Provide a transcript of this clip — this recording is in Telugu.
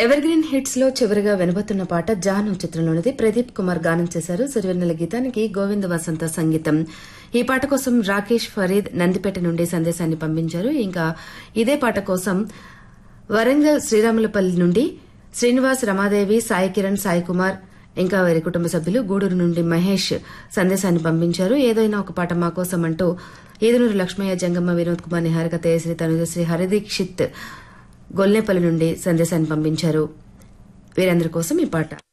ఎవర్ గ్రీన్ హిట్స్ లో చివరిగా వినబోతున్న పాట జాను చిత్రంలోనిది ప్రదీప్ కుమార్ గానం చేశారు సిరివెన్నెల గీతానికి గోవింద వసంత సంగీతం ఈ పాట కోసం రాకేష్ ఫరీద్ నందిపేట నుండి సందేశాన్ని పంపించారు ఇంకా ఇదే పాట కోసం వరంగల్ శ్రీరాములపల్లి నుండి శ్రీనివాస్ రమాదేవి సాయి కిరణ్ సాయి కుమార్ ఇంకా వారి కుటుంబ సభ్యులు గూడూరు నుండి మహేష్ సందేశాన్ని పంపించారు ఏదైనా ఒక పాట మా కోసం అంటూ ఈదునూరు లక్ష్మయ్య జంగమ్మ వినోద్ కుమార్ నిహారిక తేజశ్రీ తనుజశ్రీ హరిదీక్షిత్ గొల్నేపల్లి నుండి సందేశాన్ని పంపించారు వీరందరి కోసం ఈ పాట